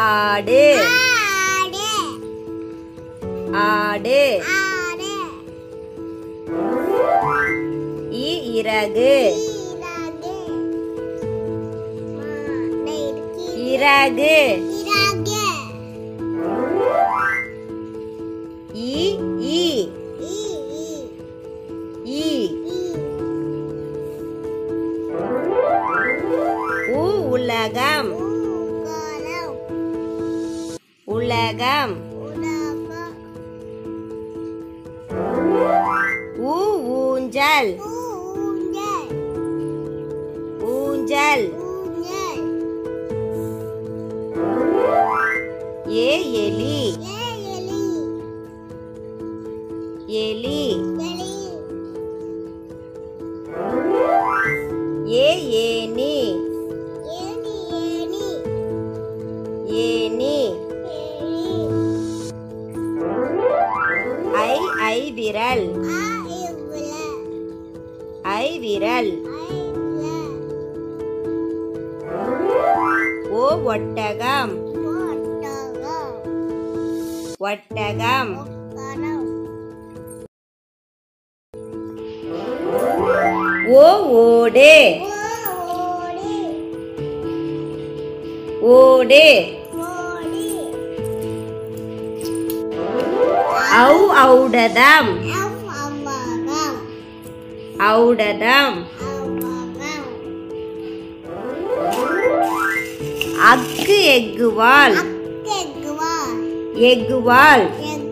ஆடு ஆடு ஆடு ஆடு இ இறகு இறகு மானை இருக்கு இறகு இறகு இ இ இ இ இ இ உ உலகம் ஊகலம் உலகம் உலகம் ஊ ஊஞ்சல் ஊஞ்சல் ஊஞ்சல் ஊஞ்சல் ஏ எலி ஏ எலி எலி எலி ஏ ஏனி ஏனி ஏனி ஏனி ஏனி ஐ ஐ விரல் ஆ இவ்வுல ஐ விரல் ஐ ல ஓ ஒட்டகம் ஒட்டகம் ஒட்டகம் ஒக்கரம் ஓ ஓடு ஓடி ஓடு ஓடி ஔ ஔடதம் அவ் அவ்வகம் ஔடதம் அவ்வகம் அக்கு எக்குவால் அக்கெக்குவார் எக்குவால் எக்